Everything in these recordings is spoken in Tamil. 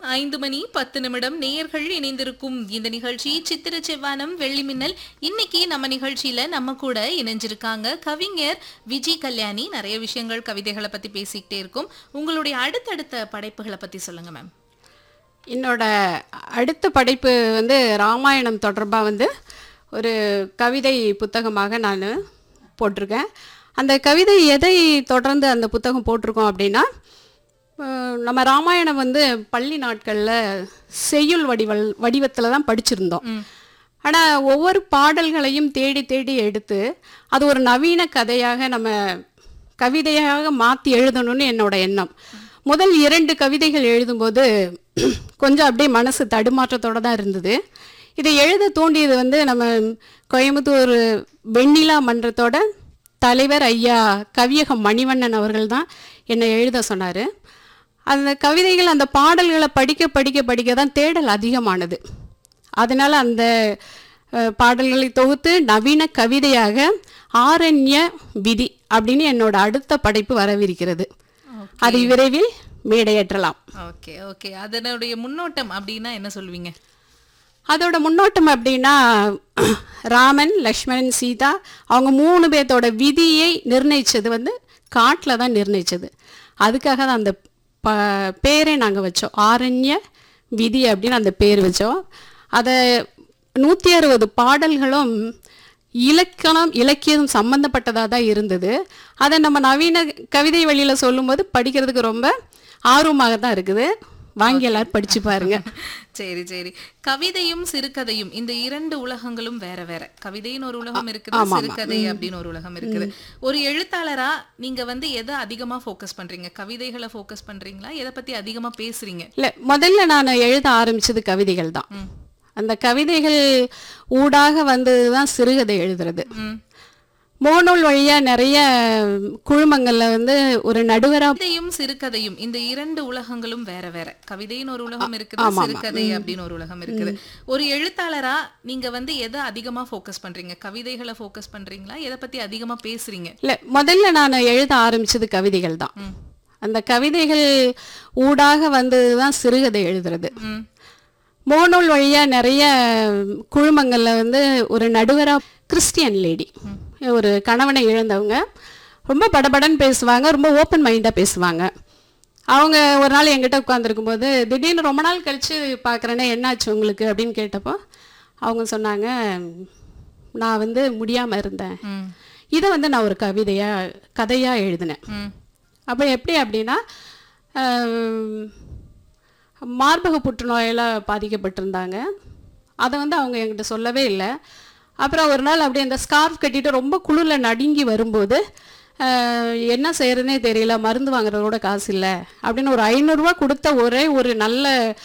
ஐந்து மணி பத்து நிமிடம் நேயர்கள் இணைந்திருக்கும் இந்த நிகழ்ச்சி சித்திர செவ்வானம் வெள்ளி மின்னல் இன்னைக்கு நம்ம நிகழ்ச்சியில நம்ம கூட இணைஞ்சிருக்காங்க கவிஞர் விஜி கல்யாணி நிறைய விஷயங்கள் கவிதைகளை பத்தி பேசிக்கிட்டே இருக்கும் உங்களுடைய அடுத்தடுத்த படைப்புகளை பத்தி சொல்லுங்க மேம் என்னோட அடுத்த படைப்பு வந்து ராமாயணம் தொடர்பாக வந்து ஒரு கவிதை புத்தகமாக நான் போட்டிருக்கேன் அந்த கவிதை எதை தொடர்ந்து அந்த புத்தகம் போட்டிருக்கோம் அப்படின்னா அஹ், நம்ம ராமாயணம் வந்து பள்ளி நாட்களில் செய்யுள் வடிவல் வடிவத்தில் தான் படிச்சிருந்தோம் ஆனால் ஒவ்வொரு பாடல்களையும் தேடி தேடி எடுத்து அது ஒரு நவீன கதையாக நம்ம கவிதையாக மாற்றி எழுதணும்னு என்னோட எண்ணம் முதல் இரண்டு கவிதைகள் எழுதும்போது கொஞ்சம் அப்படியே மனசு தடுமாற்றத்தோட தான் இருந்தது இதை எழுத தூண்டியது வந்து நம்ம கோயம்புத்தூர் வெண்ணிலா மன்றத்தோட தலைவர் ஐயா கவியகம் மணிவண்ணன் அவர்கள் தான் என்னை எழுத சொன்னார் அந்த கவிதைகள் அந்த பாடல்களை படிக்க படிக்க படிக்க தான் தேடல் அதிகமானது அதனால் அந்த அஹ், பாடல்களை தொகுத்து நவீன கவிதையாக ஆரண்ய விதி அப்படின்னு என்னோட அடுத்த படைப்பு வரவிருக்கிறது அது விரைவில் மேடையேற்றலாம் ஓகே ஓகே அதனுடைய முன்னோட்டம் அப்படின்னா என்ன சொல்வீங்க அதோட முன்னோட்டம் அப்படின்னா ராமன் லக்ஷ்மணன் சீதா அவங்க மூணு பேர்த்தோட விதியை நிர்ணயிச்சது வந்து காட்டில் தான் நிர்ணயிச்சது அதுக்காக தான் அந்த ப பேரே நாங்கள் வச்சோம் ஆரண்ய விதி அப்படின்னு அந்த பேர் வச்சோம் அதை நூற்றி அறுபது பாடல்களும் இலக்கணம் இலக்கியம் சம்மந்தப்பட்டதாக தான் இருந்தது அதை நம்ம நவீன கவிதை வழியில் சொல்லும்போது படிக்கிறதுக்கு ரொம்ப ஆர்வமாக தான் இருக்குது வாங்கி எல்லாரும் படிச்சு பாருங்க சரி சரி கவிதையும் சிறுகதையும் இந்த இரண்டு உலகங்களும் வேற வேற கவிதைன்னு ஒரு உலகம் இருக்குது சிறுகதை அப்படின்னு ஒரு உலகம் இருக்குது ஒரு எழுத்தாளரா நீங்க வந்து எதை அதிகமா ஃபோக்கஸ் பண்றீங்க கவிதைகளை ஃபோக்கஸ் பண்றீங்களா எதை பத்தி அதிகமா பேசுறீங்க இல்லை முதல்ல நான் எழுத ஆரம்பிச்சது கவிதைகள் தான் அந்த கவிதைகள் ஊடாக வந்தது தான் சிறுகதை எழுதுறது ம். முகநூல் வழியாக நிறைய குழுமங்கள்ல வந்து ஒரு நடுவராக கவிதையும் சிறுகதையும் இந்த இரண்டு உலகங்களும் வேற வேற கவிதைன்னு ஒரு உலகம் இருக்குது சிறுகதை அப்படின்னு ஒரு உலகம் இருக்குது ஒரு எழுத்தாளரா நீங்க வந்து எதை அதிகமா ஃபோக்கஸ் பண்றீங்க கவிதைகளை ஃபோக்கஸ் பண்றீங்களா எதை பத்தி அதிகமா பேசுறீங்க இல்லை முதல்ல நான் எழுத ஆரம்பிச்சது கவிதைகள் தான் அந்த கவிதைகள் ஊடாக வந்தது தான் சிறுகதை எழுதுறது ம். முகநூல் வழியாக நிறைய குழுமங்களில் வந்து ஒரு நடுவராக கிறிஸ்டியன் லேடி ஒரு கணவனை இழந்தவங்க ரொம்ப படபடன்னு பேசுவாங்க ரொம்ப ஓப்பன் மைண்டாக பேசுவாங்க அவங்க ஒரு நாள் என்கிட்ட உட்காந்துருக்கும் போது திடீர்னு ரொம்ப நாள் கழித்து பார்க்குறேன்னே என்னாச்சு உங்களுக்கு அப்படின்னு கேட்டப்போ அவங்க சொன்னாங்க நான் வந்து முடியாமல் இருந்தேன் ம். இதை வந்து நான் ஒரு கவிதையாக கதையாக எழுதினேன் ம். அப்போ எப்படி அப்படின்னா ஆம், மார்பக புற்றுநோயால் பாதிக்கப்பட்டிருந்தாங்க அதை வந்து அவங்க என்கிட்ட சொல்லவே இல்லை அப்புறம் ஒரு நாள் அப்படியே அந்த ஸ்கார்ஃப் கட்டிட்டு ரொம்ப குளிரில் நடுங்கி வரும்போது ஆஹ், என்ன செய்யறதுனே தெரியல மருந்து வாங்குறதோட காசு இல்லை அப்படின்னு ஒரு ஐநூறுரூவா கொடுத்த ஒரே ஒரு நல்ல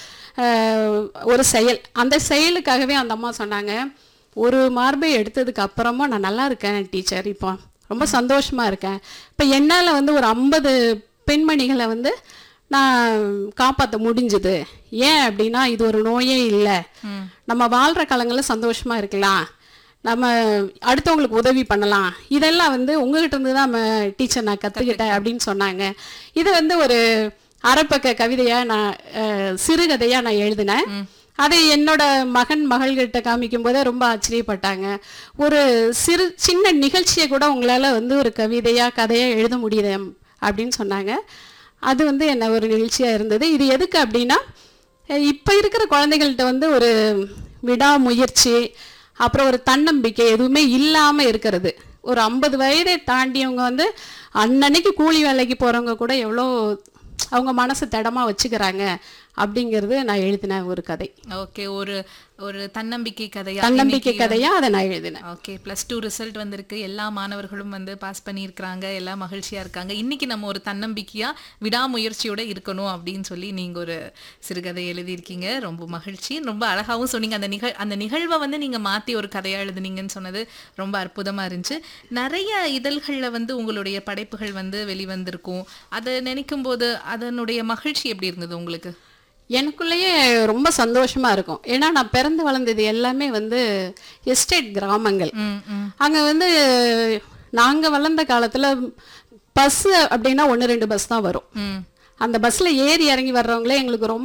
ஆஹ், ஒரு செயல் அந்த செயலுக்காகவே அந்த அம்மா சொன்னாங்க ஒரு மார்பை எடுத்ததுக்கு அப்புறமா நான் நல்லா இருக்கேன் டீச்சர் இப்போ ரொம்ப சந்தோஷமா இருக்கேன் இப்போ என்னால் வந்து ஒரு ஐம்பது பெண்மணிகளை வந்து நான் காப்பாற்ற முடிஞ்சுது ஏன் அப்படின்னா இது ஒரு நோயே இல்லை நம்ம வாழ்கிற காலங்களில் சந்தோஷமா இருக்கலாம் நம்ம அடுத்தவங்களுக்கு உதவி பண்ணலாம் இதெல்லாம் வந்து உங்ககிட்ட இருந்து தான் நம்ம டீச்சர் நான் கற்றுக்கிட்டேன் அப்படின்னு சொன்னாங்க இது வந்து ஒரு அரைப்பக்க கவிதையாக நான் அஹ், சிறுகதையாக நான் எழுதினேன் அதை என்னோட மகன் மகள்கிட்ட காமிக்கும் போதே ரொம்ப ஆச்சரியப்பட்டாங்க ஒரு சிறு சின்ன நிகழ்ச்சியை கூட உங்களால் வந்து ஒரு கவிதையாக கதையாக எழுத முடியுது அப்படின்னு சொன்னாங்க அது வந்து என்ன ஒரு நிகழ்ச்சியாக இருந்தது இது எதுக்கு அப்படின்னா இப்போ இருக்கிற குழந்தைகள்கிட்ட வந்து ஒரு விடாமுயற்சி அப்புறம் ஒரு தன்னம்பிக்கை எதுவுமே இல்லாமல் இருக்கிறது ஒரு ஐம்பது வயதை தாண்டியவங்க வந்து அன்னன்னைக்கு கூலி வேலைக்கு போகிறவங்க கூட எவ்வளோ அவங்க மனசு திடமா வச்சுக்கிறாங்க அப்படிங்கிறது நான் எழுதின ஒரு கதை ஓகே ஒரு ஒரு தன்னம்பிக்கை கதையா தன்னம்பிக்கை கதையா அதை நான் எழுதினேன் ஓகே ப்ளஸ் டூ ரிசல்ட் வந்திருக்கு எல்லா மாணவர்களும் வந்து பாஸ் பண்ணியிருக்கிறாங்க எல்லாம் மகிழ்ச்சியா இருக்காங்க இன்னைக்கு நம்ம ஒரு தன்னம்பிக்கையா விடாமுயற்சியோட இருக்கணும் அப்படின்னு சொல்லி நீங்க ஒரு சிறுகதை எழுதியிருக்கீங்க ரொம்ப மகிழ்ச்சி ரொம்ப அழகாவும் சொன்னீங்க அந்த நிகழ் அந்த நிகழ்வை வந்து நீங்க மாத்தி ஒரு கதையா எழுதுனீங்கன்னு சொன்னது ரொம்ப அற்புதமா இருந்துச்சு நிறைய இதழ்கள்ல வந்து உங்களுடைய படைப்புகள் வந்து வெளிவந்திருக்கும் அதை நினைக்கும் போது அதனுடைய மகிழ்ச்சி எப்படி இருந்தது உங்களுக்கு எனக்குள்ளேயே ரொம்ப சந்தோஷமா இருக்கும் ஏன்னா நான் பிறந்து வளர்ந்தது எல்லாமே வந்து எஸ்டேட் கிராமங்கள் ம் ம் அங்க வந்து நாங்க வளர்ந்த காலத்துல பஸ் அப்படின்னா ஒன்று ரெண்டு பஸ் தான் வரும் ம் அந்த பஸ்ல ஏறி இறங்கி வர்றவங்களே எங்களுக்கு ரொம்ப